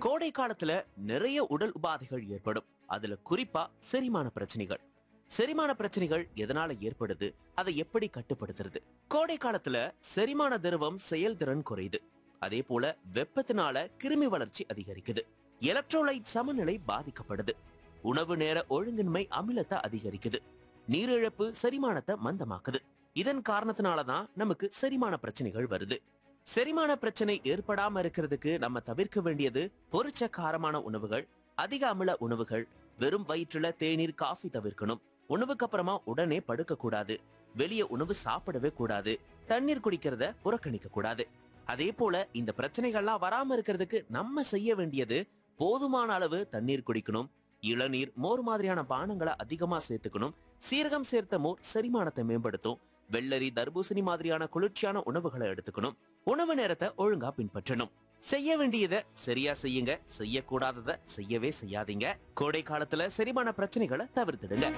கோடை காலத்துல நிறைய உடல் உபாதைகள் ஏற்படும் அதுல குறிப்பா செரிமான பிரச்சனைகள் செரிமான பிரச்சனைகள் எதனால ஏற்படுது அதை எப்படி கட்டுப்படுத்துறது கோடை காலத்துல செரிமான திரவம் செயல்திறன் குறையுது அதே போல வெப்பத்தினால கிருமி வளர்ச்சி அதிகரிக்குது எலக்ட்ரோலைட் சமநிலை பாதிக்கப்படுது உணவு நேர ஒழுங்கின்மை அமிலத்தை அதிகரிக்குது நீரிழப்பு செரிமானத்தை மந்தமாக்குது இதன் காரணத்தினாலதான் நமக்கு செரிமான பிரச்சனைகள் வருது செரிமான பிரச்சனை ஏற்படாம இருக்கிறதுக்கு நம்ம தவிர்க்க வேண்டியது பொரிச்ச காரமான உணவுகள் அதிக அமில உணவுகள் வெறும் வயிற்றுல தேநீர் காஃபி தவிர்க்கணும் உணவுக்கு அப்புறமா உடனே படுக்க கூடாது வெளிய உணவு சாப்பிடவே கூடாது தண்ணீர் குடிக்கிறத புறக்கணிக்க கூடாது அதே போல இந்த பிரச்சனைகள்லாம் வராம இருக்கிறதுக்கு நம்ம செய்ய வேண்டியது போதுமான அளவு தண்ணீர் குடிக்கணும் இளநீர் மோர் மாதிரியான பானங்களை அதிகமா சேர்த்துக்கணும் சீரகம் சேர்த்த மோர் செரிமானத்தை மேம்படுத்தும் வெள்ளரி தர்பூசணி மாதிரியான குளிர்ச்சியான உணவுகளை எடுத்துக்கணும் உணவு நேரத்தை ஒழுங்கா பின்பற்றணும் செய்ய வேண்டியதை சரியா செய்யுங்க செய்யக்கூடாததை செய்யவே செய்யாதீங்க கோடை காலத்துல செரிமான பிரச்சனைகளை தவிர்த்துடுங்க